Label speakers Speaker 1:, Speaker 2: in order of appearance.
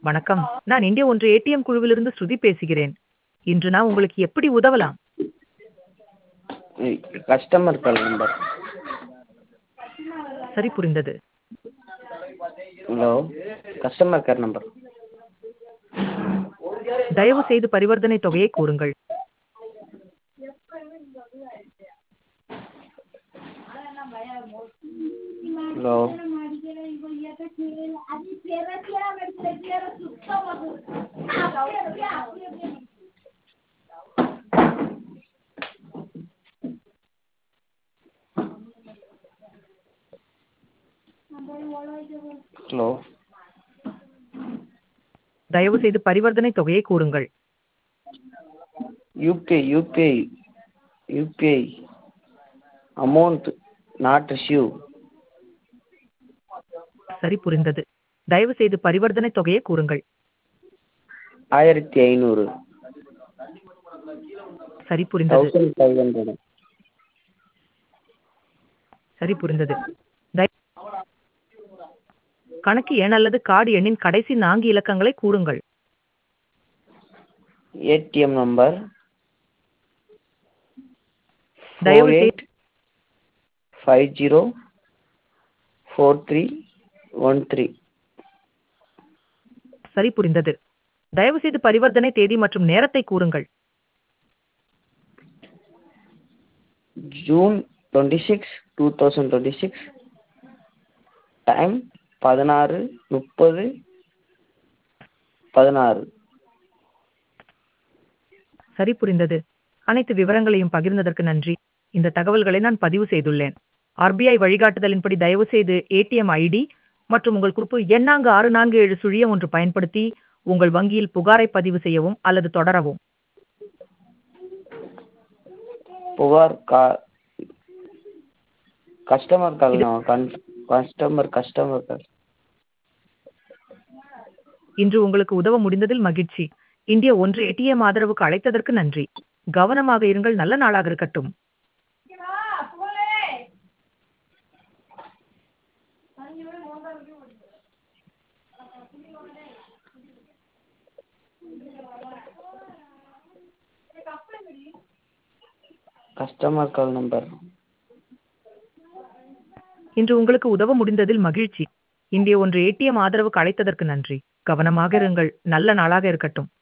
Speaker 1: வணக்கம் நான் இந்திய ஒன்று ஏடிஎம் குழுவிலிருந்து ஸ்ருதி பேசுகிறேன் இன்று நான் உங்களுக்கு எப்படி உதவலாம்
Speaker 2: கஸ்டமர் கால் நம்பர்
Speaker 1: சரி புரிந்தது
Speaker 2: ஹலோ கஸ்டமர் கேர் நம்பர்
Speaker 1: தயவு செய்து பரிவர்த்தனை தொகையை கூறுங்கள்
Speaker 2: ஹலோ ஹலோ
Speaker 1: தயவு செய்து பரிவர்த்தனை தொகையை கூறுங்கள்
Speaker 2: UPI UPI UPI amount not receive
Speaker 1: சரி புரிந்தது தயவு செய்து பரிவர்த்தனை தொகையை கூறுங்கள்
Speaker 2: ஆயிரத்தி ஐநூறு
Speaker 1: சரி புரிந்தது
Speaker 2: தௌசண்ட் ஃபைவ் ஹண்ட்ரட்
Speaker 1: சரி புரிந்தது தய- கணக்கு எண் அல்லது கார்டு எண்ணின் கடைசி நான்கு இலக்கங்களை கூறுங்கள்
Speaker 2: ஏடிஎம் நம்பர்
Speaker 1: தயவு
Speaker 2: ஃபோர்
Speaker 1: செய்து
Speaker 2: eight five zero four three one three
Speaker 1: சரி புரிந்தது தயவு செய்து பரிவர்த்தனை தேதி மற்றும் நேரத்தை கூறுங்கள்
Speaker 2: June twenty six two thousand twenty six time பதினாறு முப்பது பதினாறு
Speaker 1: சரி புரிந்தது அனைத்து விவரங்களையும் பகிர்ந்ததற்கு நன்றி இந்த தகவல்களை நான் பதிவு செய்துள்ளேன் ஆர்பிஐ வழிகாட்டுதலின்படி தயவு செய்து ஏடிஎம் ஐடி மற்றும் உங்கள் குறிப்பு எண்ணாங்கு ஆறு நான்கு ஏழு சுழியம் ஒன்று பயன்படுத்தி உங்கள் வங்கியில் புகாரை பதிவு செய்யவும் அல்லது தொடரவும்
Speaker 2: புகார் கா customer call customer customer call
Speaker 1: இன்று உங்களுக்கு உதவ முடிந்ததில் மகிழ்ச்சி இந்திய ஒன்று ஏடிஎம் ஆதரவுக்கு அழைத்ததற்கு நன்றி கவனமாக இருங்கள் நல்ல நாளாக இருக்கட்டும்
Speaker 2: கஸ்டமர் கால் நம்பர்
Speaker 1: இன்று உங்களுக்கு உதவ முடிந்ததில் மகிழ்ச்சி இந்திய ஒன்று ஏடிஎம் ஆதரவுக்கு அழைத்ததற்கு நன்றி கவனமாக இருங்கள் நல்ல நாளாக இருக்கட்டும்